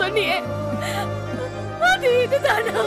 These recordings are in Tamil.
சொன்னியே அது இதுதானா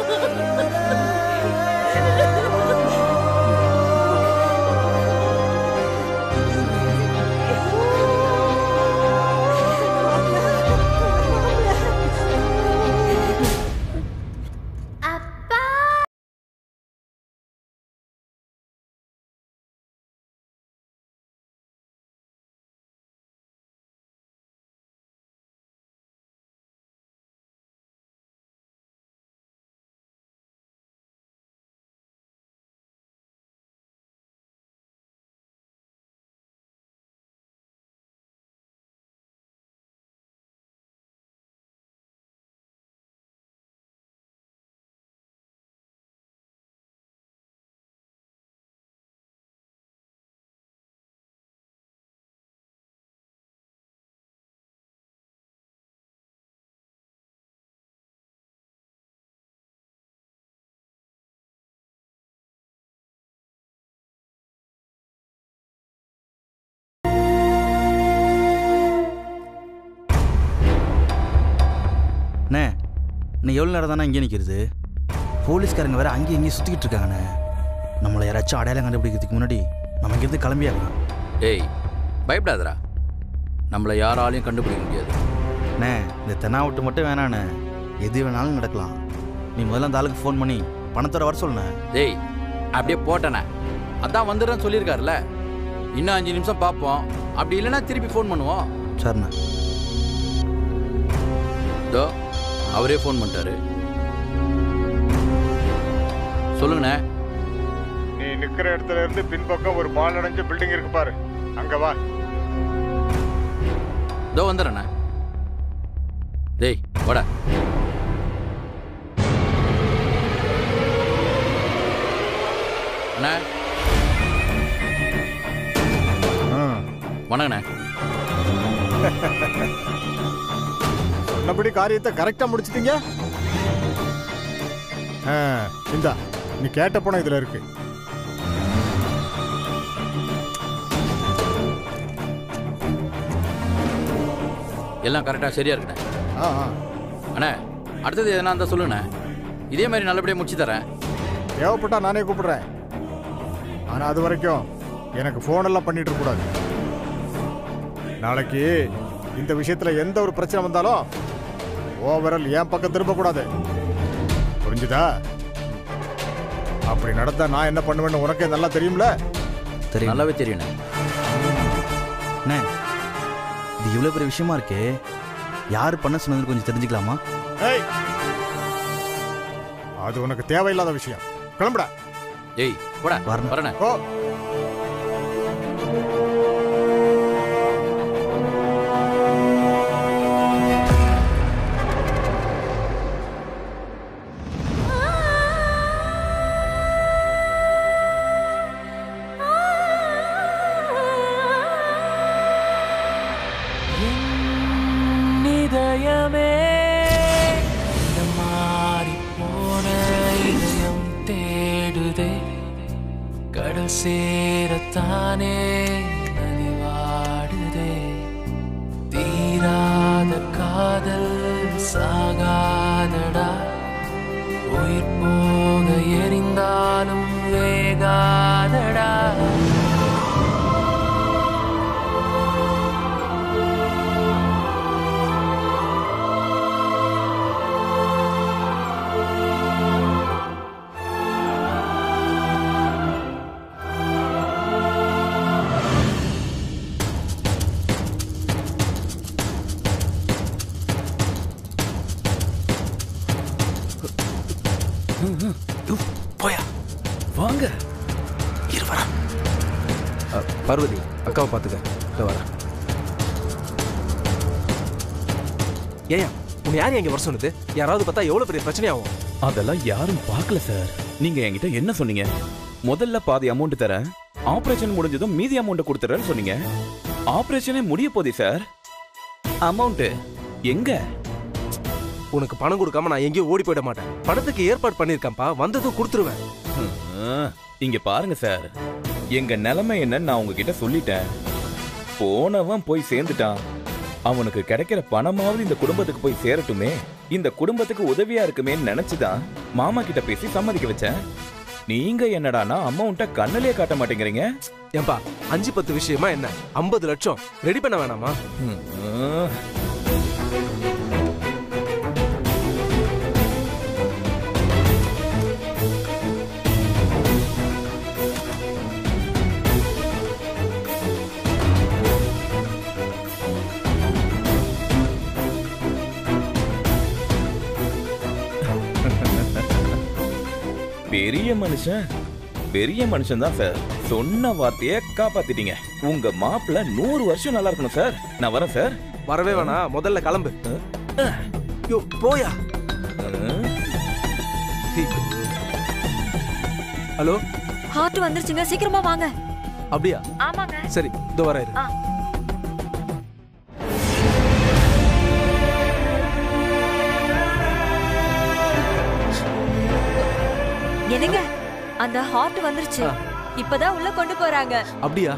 அண்ணே இன்னும் எவ்வளோ நேரம் தானே இங்கே நிற்கிறது போலீஸ்காரங்க வேற அங்கேயும் இங்கேயும் சுற்றிக்கிட்டு இருக்காங்கண்ணே நம்மளை யாராச்சும் அடையாளம் கண்டுபிடிக்கிறதுக்கு முன்னாடி நம்ம இங்கேருந்து கிளம்பியாகலாம் ஏய் பயப்படாதடா நம்மளை யாராலையும் கண்டுபிடிக்க முடியாது அண்ணே இந்த தென்னாவட்டு மட்டும் வேணாண்ணே எது வேணாலும் நடக்கலாம் நீ முதல்ல அந்த ஆளுக்கு ஃபோன் பண்ணி பணத்தோட வர சொல்லுண்ணே டேய் அப்படியே போட்டேனே அதான் வந்துடுறேன்னு சொல்லியிருக்காருல்ல இன்னும் அஞ்சு நிமிஷம் பார்ப்போம் அப்படி இல்லைன்னா திருப்பி ஃபோன் பண்ணுவோம் சரிண்ணே இதோ அவரே ஃபோன் பண்ணிட்டாரு சொல்லுங்கண்ணே நீ நிக்கிற இடத்துல இருந்து பின்பக்கம் ஒரு பால் அடைஞ்ச பில்டிங் இருக்கு பாரு அங்க வா இதோ வந்துடுறேண்ணே டேய் வாடா அண்ணா வணக்கண்ணே சொன்னபடி காரியத்தை கரெக்டா முடிச்சிட்டீங்க ஆ, இந்தா நீ கேட்ட பணம் இதுல இருக்கு எல்லாம் கரெக்டாக சரியா இருக்குண்ணே ஆ, ஆ. அண்ணே அடுத்தது எதனா இருந்தால் சொல்லுண்ணே இதே மாதிரி நல்லபடியாக முடிச்சு தரேன் தேவைப்பட்டா நானே கூப்பிடுறேன் ஆனா அது வரைக்கும் எனக்கு ஃபோன் எல்லாம் பண்ணிட்டு இருக்க கூடாது நாளைக்கு இந்த விஷயத்துல எந்த ஒரு பிரச்சனை வந்தாலும் ஓவரால் என் பக்கம் திரும்ப கூடாது புரிஞ்சுதா அப்படி நடந்தா நான் என்ன பண்ணுவேன்னு உனக்கே நல்லா தெரியும்ல தெரியும் நல்லாவே தெரியுண்ணே அண்ணே இது இவ்வளோ பெரிய விஷயமா இருக்கே யார் பண்ண சொன்னதுன்னு கொஞ்சம் தெரிஞ்சுக்கலாமா ஏய் அது உனக்கு தேவையில்லாத விஷயம் கிளம்புடா ஏய் போடா வரணும். வரண்ணே ஓ இதயமே இந்த மாறி போன இதயம் தேடுதே கடல் சேரத்தானே நதி வாடுதே தீராத காதல் சாகாதடா உயிர் போக எரிந்தாலும் வேகாதடா போயா வாங்க இரு வரேன் பார்வதி அக்காவை பார்த்துக்க இதோ வரேன் ஏயா உன்னை யார் இங்க வர சொன்னது யாராவது பார்த்தா எவ்வளவு பெரிய பிரச்சனையாகும் அதெல்லாம் யாரும் பார்க்கல சார் நீங்க என்கிட்ட என்ன சொன்னீங்க முதல்ல பாதி அமௌண்ட் தரேன் ஆபரேஷன் முடிஞ்சதும் மீதி அமௌண்ட் கொடுத்துறேன்னு சொன்னீங்க ஆபரேஷனே முடிய போதே சார் அமௌண்ட் எங்க உனக்கு பணம் கொடுக்காம நான் எங்கேயும் ஓடி போயிட மாட்டேன் பணத்துக்கு ஏற்பாடு பண்ணிருக்கேன்ப்பா வந்ததும் கொடுத்துருவேன் ஆ, இங்க பாருங்க சார் எங்க நிலைமை என்னன்னு நான் உங்ககிட்ட சொல்லிட்டேன் போனவன் போய் சேர்ந்துட்டான் அவனுக்கு கிடைக்கிற பணமாவது இந்த குடும்பத்துக்கு போய் சேரட்டுமே இந்த குடும்பத்துக்கு உதவியா இருக்குமேன்னு நினைச்சுதான் மாமா கிட்ட பேசி சம்மதிக்க வச்சேன் நீங்க என்னடானா அமௌண்ட்ட கண்ணிலே காட்ட மாட்டேங்கிறீங்க ஏன்பா அஞ்சு பத்து விஷயமா என்ன ஐம்பது லட்சம் ரெடி பண்ண வேணாமா ம், ம். பெரிய மனுஷன் பெரிய மனுஷன் தான் சார் சொன்ன வார்த்தையை காப்பாத்திட்டீங்க உங்க மாப்பிள்ள நூறு வருஷம் நல்லா இருக்கணும் சார் நான் வரேன் சார் வரவே வேணாம் முதல்ல கிளம்பு யோ போயா ஹலோ ஹார்ட் வந்துருச்சுங்க சீக்கிரமா வாங்க அப்படியா ஆமாங்க சரி இதோ வரேன் இரு. ஆ. என்னங்க அந்த ஹார்ட் வந்துருச்சு ஆ. இப்பதான் உள்ள கொண்டு போறாங்க அப்படியா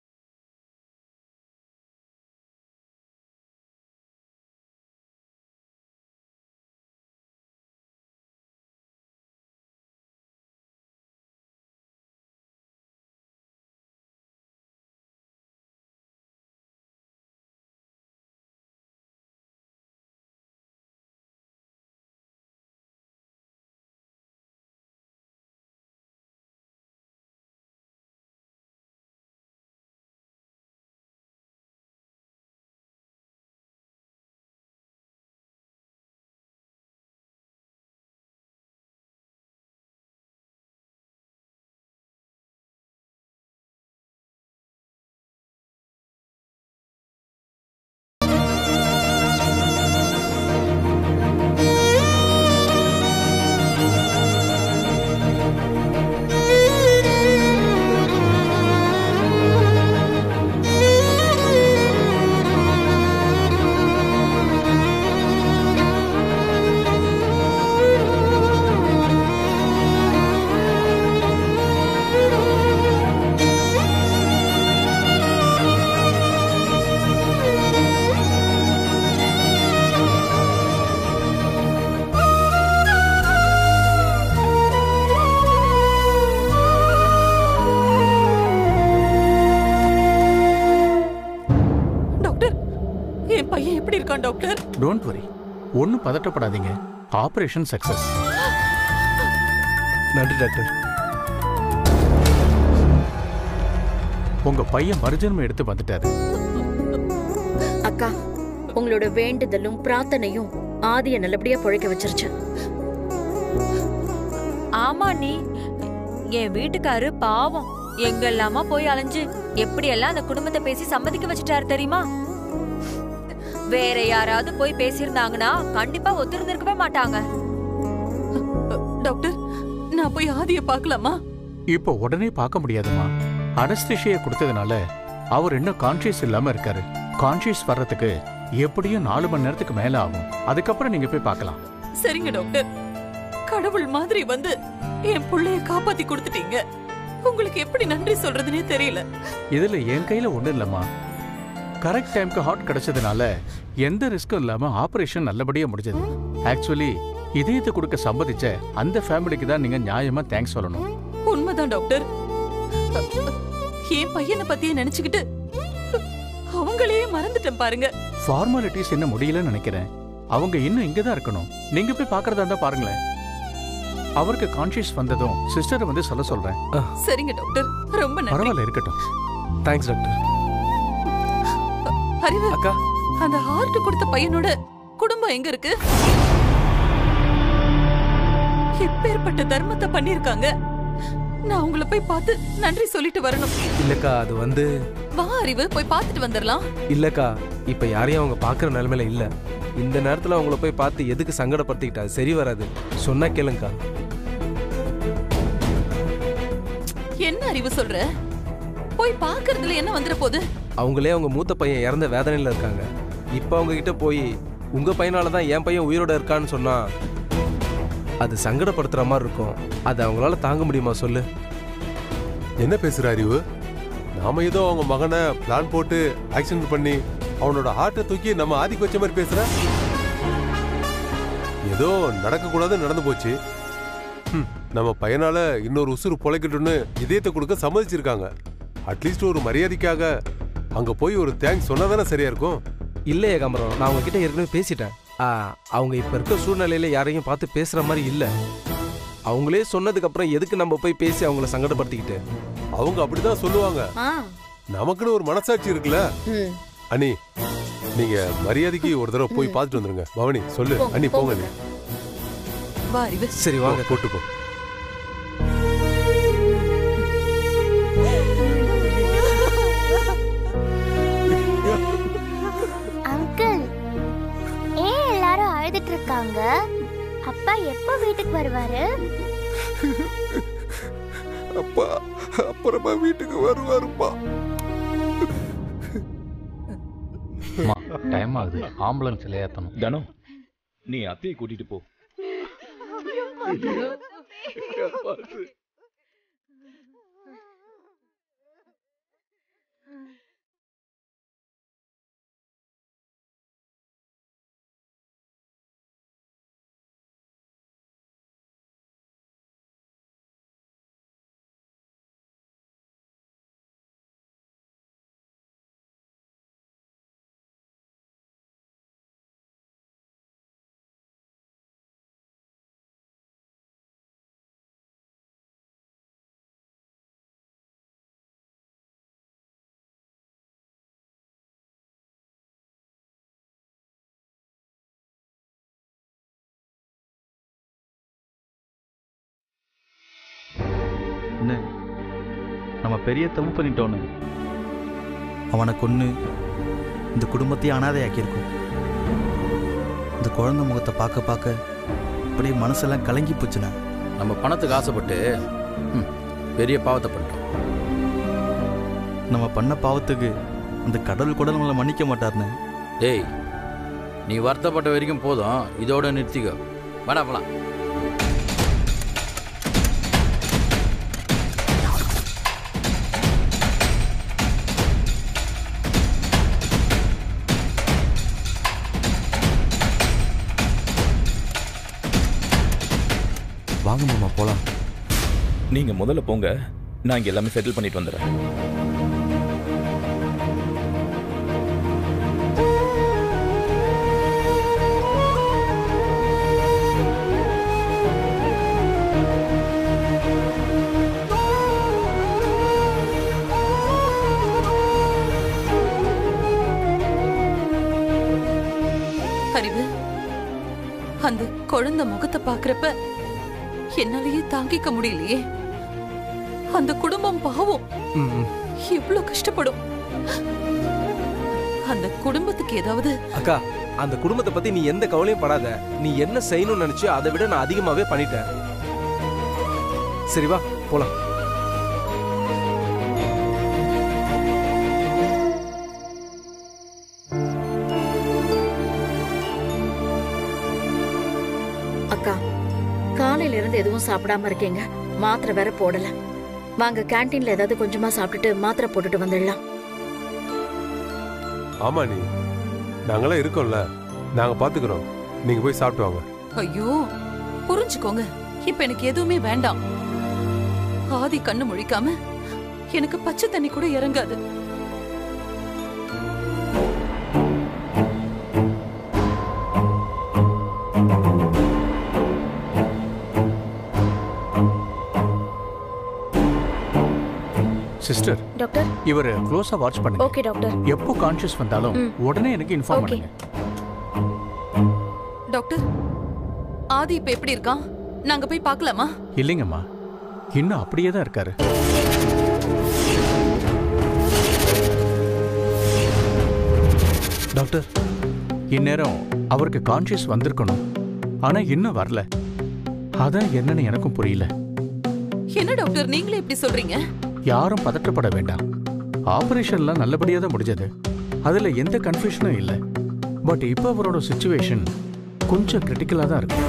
டாக்டர் என் பையன் எப்படி இருக்கான் டாக்டர் டோன்ட் வரி ஒன்றும் பதட்டப்படாதீங்க ஆபரேஷன் சக்சஸ் நன்றி டாக்டர் உங்க பையன் மறுஜன்மம் எடுத்து வந்துட்டாரு அக்கா உங்களோட வேண்டுதலும் பிரார்த்தனையும் ஆதிய நல்லபடியா பொழைக்க வச்சிருச்சு ஆமா நீ என் வீட்டுக்காரு பாவம் எங்கெல்லாமா போய் அலைஞ்சு எப்படியெல்லாம் அந்த குடும்பத்தை பேசி சம்மதிக்க வச்சுட்டாரு தெரியுமா வேற யாராவது போய் பேசியிருந்தாங்கன்னா கண்டிப்பா ஒத்துருந்திருக்கவே மாட்டாங்க டாக்டர் நான் போய் ஆதிய பார்க்கலாமா இப்போ உடனே பார்க்க முடியாதுமா அனஸ்திஷிய கொடுத்ததுனால அவர் இன்னும் கான்ஷியஸ் இல்லாம இருக்காரு கான்ஷியஸ் வர்றதுக்கு எப்படியும் நாலு மணி நேரத்துக்கு மேல ஆகும் அதுக்கப்புறம் நீங்க போய் பார்க்கலாம் சரிங்க டாக்டர் கடவுள் மாதிரி வந்து என் புள்ளைய காப்பாத்தி கொடுத்துட்டீங்க உங்களுக்கு எப்படி நன்றி சொல்றதுனே தெரியல இதுல என் கையில ஒண்ணும் இல்லம்மா கரெக்ட் டைம்க்கு ஹார்ட் கிடைச்சதுனால எந்த ரிஸ்க்கும் இல்லாம ஆபரேஷன் நல்லபடியா முடிஞ்சது ஆக்சுவலி இதயத்தை கொடுக்க சம்மதிச்ச அந்த ஃபேமிலிக்கு தான் நீங்க நியாயமா தேங்க்ஸ் சொல்லணும் உண்மைதான் டாக்டர் என் பையனை பத்தியே நினைச்சுக்கிட்டு அவங்களையே மறந்துட்டேன் பாருங்க ஃபார்மாலிட்டிஸ் என்ன முடியலன்னு நினைக்கிறேன் அவங்க இன்னும் இங்க தான் இருக்கணும் நீங்க போய் பார்க்கறதா இருந்தா பாருங்களேன் அவருக்கு கான்ஷியஸ் வந்ததும் சிஸ்டரை வந்து சொல்ல சொல்றேன் சரிங்க டாக்டர் ரொம்ப நன்றி பரவாயில்ல இருக்கட்டும் தேங்க்ஸ் டாக்டர் அறிவு அக்கா அந்த ஹார்ட் கொடுத்த பையனோட குடும்பம் எங்க இருக்கு எப்பேற்பட்ட தர்மத்தை பண்ணிருக்காங்க நான் உங்களை போய் பார்த்து நன்றி சொல்லிட்டு வரணும் இல்லக்கா அது வந்து வா அறிவு போய் பார்த்துட்டு வந்துடலாம் இல்லக்கா இப்ப யாரையும் அவங்க பாக்குற நிலைமையில இல்ல இந்த நேரத்துல அவங்கள போய் பார்த்து எதுக்கு சங்கடப்படுத்திக்கிட்டா அது சரி வராது சொன்னா கேளுங்கக்கா என்ன அறிவு சொல்ற போய் பார்க்கறதுல என்ன வந்துட போகுது அவங்களே அவங்க மூத்த பையன் இறந்த வேதனையில இருக்காங்க இப்ப அவங்க கிட்ட போய் உங்க பையனால தான் என் பையன் உயிரோட இருக்கான்னு சொன்னா அது சங்கடப்படுத்துற மாதிரி இருக்கும் அது அவங்களால தாங்க முடியுமா சொல்லு என்ன பேசுற அறிவு நாம ஏதோ அவங்க மகனை பிளான் போட்டு ஆக்சிடென்ட் பண்ணி அவனோட ஹார்ட்டை தூக்கி நம்ம ஆதிக்கு வச்ச மாதிரி பேசுற ஏதோ நடக்கக்கூடாது நடந்து போச்சு ஹம், நம்ம பையனால இன்னொரு உசுறு பொழைக்கட்டும்னு இதயத்தை கொடுக்க சம்மதிச்சிருக்காங்க அட்லீஸ்ட் ஒரு மரியாதைக்காக அங்க போய் ஒரு தேங்க்ஸ் சொன்னாதானே சரியா இருக்கும் இல்லை ஏகாம்பரம் நான் அவங்க கிட்ட ஏற்கனவே பேசிட்டேன் ஆ, அவங்க இப்ப இருக்க சூழ்நிலையில யாரையும் பார்த்து பேசுற மாதிரி இல்ல அவங்களே சொன்னதுக்கு அப்புறம் எதுக்கு நம்ம போய் பேசி அவங்கள சங்கடப்படுத்திக்கிட்டு அவங்க அப்படிதான் சொல்லுவாங்க ஆ நமக்குன்னு ஒரு மனசாட்சி இருக்குல்ல ம் அண்ணி நீங்க மரியாதைக்கு ஒரு தடவை போய் பார்த்துட்டு வந்துருங்க பவனி சொல்லு போங்க, அண்ணி போங்க போங்க. நீ வா அறிவு சரி வாங்க கூட்டு போ அங்கிள் ஏன் எல்லாரும் அழுதுட்டு இருக்காங்க அப்பா எப்போ வீட்டுக்கு வருவாரு அப்பா அப்புறமா வீட்டுக்கு வருவாருப்பா டைம் ஆகுது ஆம்புலன்ஸ்ல ஏத்தணும் தனு நீ அத்தையை கூட்டிட்டு போ என்ன நம்ம பெரிய தப்பு பண்ணிட்டோன்னு அவனை கொன்று இந்த குடும்பத்தையே அனாதையாக்கியிருக்கோம் இந்த குழந்தை முகத்தை பார்க்க பார்க்க அப்படியே மனசெல்லாம் கலங்கி போச்சுண்ணே நம்ம பணத்துக்கு ஆசைப்பட்டு ம், பெரிய பாவத்தை பண்ணிட்டோம் நம்ம பண்ண பாவத்துக்கு அந்த கடவுள் கூட நம்மளை மன்னிக்க மாட்டார்ண்ணே டேய் நீ வருத்தப்பட்ட வரைக்கும் போதும் இதோட நிறுத்திக்கோ வாடா போலாம் வாங்க மாமா போலாம் நீங்க முதல்ல போங்க நான் இங்க எல்லாமே செட்டில் பண்ணிட்டு வந்துடுறேன் அறிவு அந்த குழந்தை முகத்தை பாக்குறப்ப என்னாலயே தாங்கிக்க முடியலையே அந்த குடும்பம் பாவம் ம், ம். எவ்வளவு கஷ்டப்படும் அந்த குடும்பத்துக்கு ஏதாவது அக்கா அந்த குடும்பத்தை பத்தி நீ எந்த கவலையும் படாத நீ என்ன செய்யணும்னு நினைச்சியோ அதை விட நான் அதிகமாவே பண்ணிட்டேன் சரி வா போலாம் அக்கா காலையில இருந்து எதுவும் சாப்பிடாம இருக்கீங்க மாத்திரை வேற போடல வாங்க கேண்டீன்ல ஏதாவது கொஞ்சமா சாப்பிட்டுட்டு மாத்திரை போட்டுட்டு வந்துடலாம் ஆமா நீ நாங்களாம் இருக்கோம்ல நாங்க பாத்துக்கிறோம் நீங்க போய் சாப்பிட்டு வாங்க ஐயோ புரிஞ்சுக்கோங்க இப்ப எனக்கு எதுவுமே வேண்டாம் ஆதி கண்ணு முழிக்காம எனக்கு பச்சை தண்ணி கூட இறங்காது சிஸ்டர் டாக்டர் இவர் க்ளோஸா வாட்ச் பண்ணுங்க ஓகே டாக்டர் எப்போ கான்ஷியஸ் வந்தாலும் ம். உடனே எனக்கு இன்ஃபார்ம் Okay. பண்ணுங்க டாக்டர் ஆதி இப்ப எப்படி இருக்கான் நாங்க போய் பார்க்கலாமா இல்லைங்கம்மா இன்னும் அப்படியே தான் இருக்காரு டாக்டர் இந்நேரம் அவருக்கு கான்ஷியஸ் வந்திருக்கணும் ஆனா இன்னும் வரல அதான் என்னன்னு எனக்கும் புரியல என்ன டாக்டர் நீங்களே இப்படி சொல்றீங்க யாரும் பதற்றப்பட வேண்டாம் ஆபரேஷன்லாம் நல்லபடியா தான் முடிஞ்சது அதுல எந்த கன்ஃபியூஷனும் இல்லை பட் இப்போ அவரோட சுச்சுவேஷன் கொஞ்சம் கிரிட்டிக்கலா தான் இருக்கு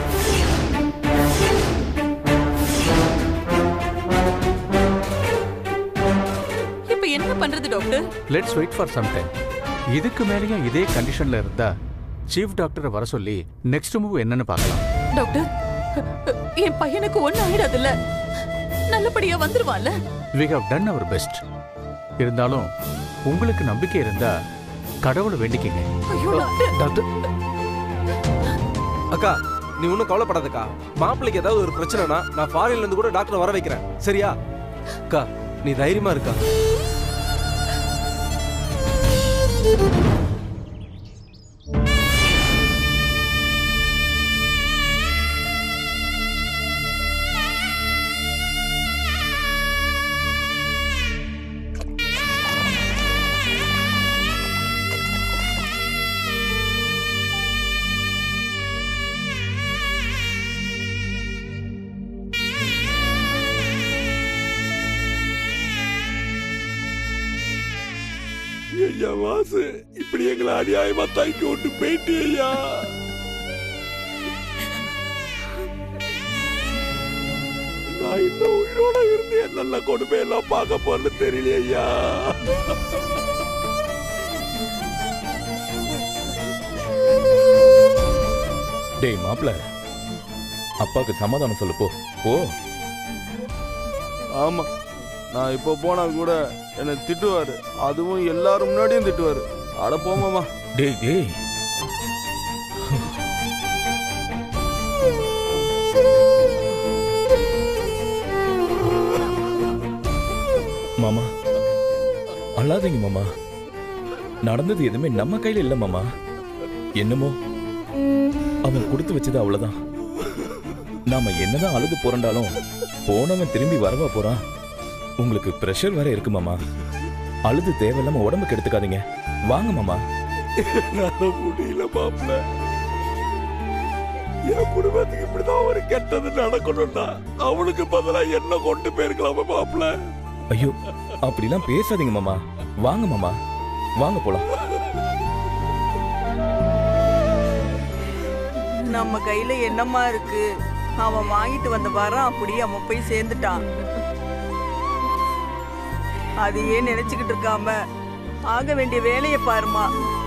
இப்ப என்ன பண்றது doctor let's wait for some time இதுக்கு மேலேயும் இதே கண்டிஷன்ல இருந்தா சீஃப் டாக்டரை வர சொல்லி நெக்ஸ்ட் மூவ் என்னன்னு பார்க்கலாம் டாக்டர் என் பையனுக்கு ஒண்ணு ஆயிடாதுல்ல நல்லபடியா வந்துருவான்ல we have done our best இருந்தாலும் உங்களுக்கு நம்பிக்கை இருந்தா கடவுளை வேண்டிக்கிங்க ஐயோ டாக்டர் டாக்டர் அக்கா நீ ஒன்றும் கவலைப்படாதக்கா மாப்பிள்ளைக்கு ஏதாவது ஒரு பிரச்சனைனா நான் ஃபாரின்ல இருந்து கூட டாக்டர் வர வைக்கிறேன் சரியா அக்கா நீ தைரியமா இருக்கா ஐயா வாசு இப்படி எங்களை அநியாயமா தங்கி விட்டு போயிட்டு ஐயா நான் இன்னும் உயிரோட இருந்து என் நல்ல கொடுமை எல்லாம் பார்க்க போறது தெரியலையா டேய் மாப்ள அப்பாவுக்கு சமாதானம் சொல்லு போ போ ஆமா நான் இப்போ போனா கூட என்னை திட்டுவாரு அதுவும் எல்லாரும் முன்னாடியும் திட்டுவாரு அட போமாமா டேய் டேய் மாமா அழாதீங்க மாமா நடந்தது எதுவுமே நம்ம கையில இல்ல மாமா என்னமோ அவன் கொடுத்து வச்சது அவ்வளவுதான் நாம என்னதான் அழுது புரண்டாலும் போனவன் திரும்பி வரவா போறான் உங்களுக்கு பிரஷர் வேற இருக்கு மாமா அழுது தேவையில்லாம உடம்புக்கு எடுத்துக்காதீங்க வாங்க மாமா என்னால முடியல மாப்பிள்ள என் குடும்பத்துக்கு இப்படிதான் ஒரு கெட்டது நடக்கணும்னா அவனுக்கு பதிலா என்ன கொண்டு போயிருக்கலாமா மாப்பிள்ள ஐயோ அப்படிலாம் பேசாதீங்க மாமா வாங்க மாமா வாங்க போலாம் நம்ம கையில என்னம்மா இருக்கு அவன் வாங்கிட்டு வந்த வரம் அப்படியே அவன் போய் சேர்ந்துட்டான் அதையே நினைச்சுக்கிட்டு இருக்காம ஆக வேண்டிய வேலையை பாருமா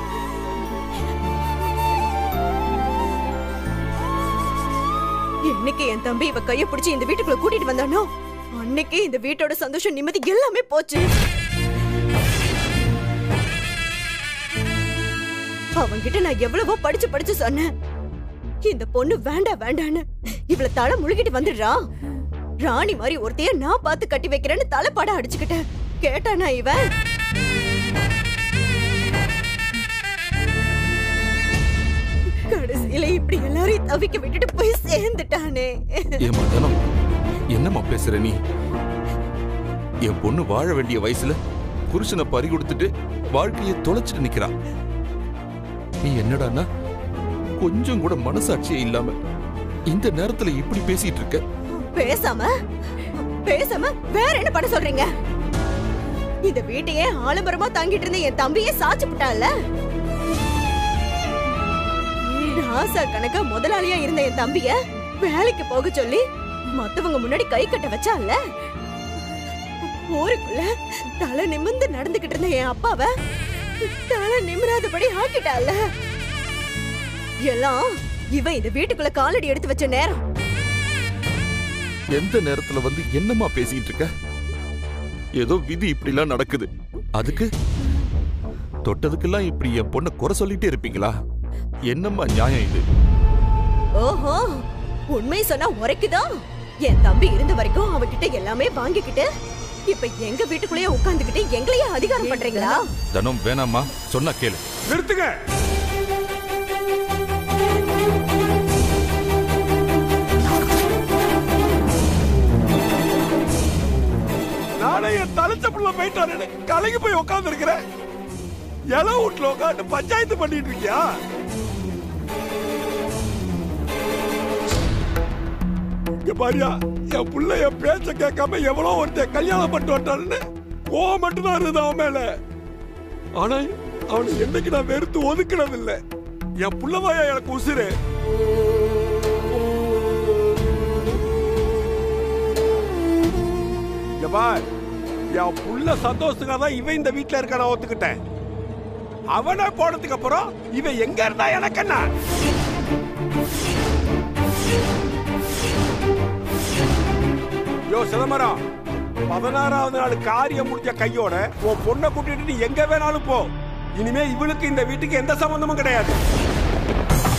என்னைக்கு என் தம்பி இவ கைய பிடிச்சு இந்த வீட்டுக்குள்ள கூட்டிட்டு வந்தானோ அன்னைக்கே இந்த வீட்டோட சந்தோஷம் நிம்மதி எல்லாமே போச்சு அவன்கிட்ட நான் எவ்வளவோ படிச்சு படிச்சு சொன்னேன் இந்த பொண்ணு வேண்டாம் வேண்டான்னு இவள தலை முழுகிட்டு வந்துடுறா ராணி மாதிரி ஒருத்தைய நான் பார்த்து கட்டி வைக்கிறேன்னு தலைப்பாட அடிச்சுக்கிட்டேன் கேட்டானா இவன் கடைசியில இப்படி எல்லாரையும் தவிக்க விட்டுட்டு போய் சேர்ந்துட்டானே ஏமா தனம் என்னம்மா பேசுற நீ என் பொண்ணு வாழ வேண்டிய வயசுல புருஷனை பறி கொடுத்துட்டு வாழ்க்கையை தொலைச்சிட்டு நிக்கிறா நீ என்னடான்னா கொஞ்சம் கூட மனசாட்சியே இல்லாம இந்த நேரத்துல இப்படி பேசிட்டு இருக்க பேசாம பேசாம வேற என்ன பண்ண சொல்றீங்க இந்த வீட்டையே ஆலமரமா தாங்கிட்டு இருந்த என் தம்பியே சாச்சு விட்டான்ல ராசா கணக்கா முதலாளியா இருந்த என் தம்பிய வேலைக்கு போக சொல்லி மத்தவங்க முன்னாடி கை கட்ட வச்சான்ல ஊருக்குள்ள தலை நிமிர்ந்து நடந்துகிட்டு இருந்த என் அப்பாவ தலை நிமிராதபடி ஆக்கிட்டால எல்லாம் இவன் இந்த வீட்டுக்குள்ள காலடி எடுத்து வச்ச நேரம் எந்த நேரத்துல வந்து என்னம்மா பேசிட்டு இருக்க ஏதோ விதி இப்படிலாம் நடக்குது அதுக்கு தொட்டதுக்கெல்லாம் இப்படி என் பொண்ணை குறை சொல்லிட்டே இருப்பீங்களா என்னம்மா நியாயம் இது ஓஹோ உண்மை சொன்னா உரைக்குதா என் தம்பி இருந்த வரைக்கும் அவகிட்ட எல்லாமே வாங்கிக்கிட்டு இப்ப எங்க வீட்டுக்குள்ளேயே உட்கார்ந்துகிட்டு எங்களையே அதிகாரம் பண்றீங்களா தனம் வேணாம்மா சொன்னா கேளு நிறுத்துங்க நானே என் தலைச்ச புள்ள போயிட்டாரு கலங்கி போய் உட்கார்ந்து இருக்கிறேன் இல வீட்டுல உட்காந்து பஞ்சாயத்து பண்ணிட்டு இருக்கியா இங்க பாரியா என் புள்ள என் பேச்ச கேட்காம எவ்வளவு ஒருத்தன் கல்யாணம் பண்ணிட்டு வந்தான்னு கோவம் மட்டும்தான் இருந்தது அவன் மேல ஆனா அவனை என்னைக்கு நான் வெறுத்து ஒதுக்கினது இல்ல என் புள்ளவாயா எனக்கு உசுரு இங்க பார் என் புள்ள சந்தோஷத்துக்காக தான் இவன் இந்த வீட்டுல இருக்க நான் ஒத்துக்கிட்டேன் அவனை போனதுக்கு அப்புறம் இவன் எங்க இருந்தா எனக்கு என்ன யோ சிதம்பரம் பதினாறாவது நாள் காரியம் முடிஞ்ச கையோட உன் பொண்ணை கூட்டிட்டு நீ எங்க வேணாலும் போ இனிமே இவளுக்கு இந்த வீட்டுக்கு எந்த சம்பந்தமும் கிடையாது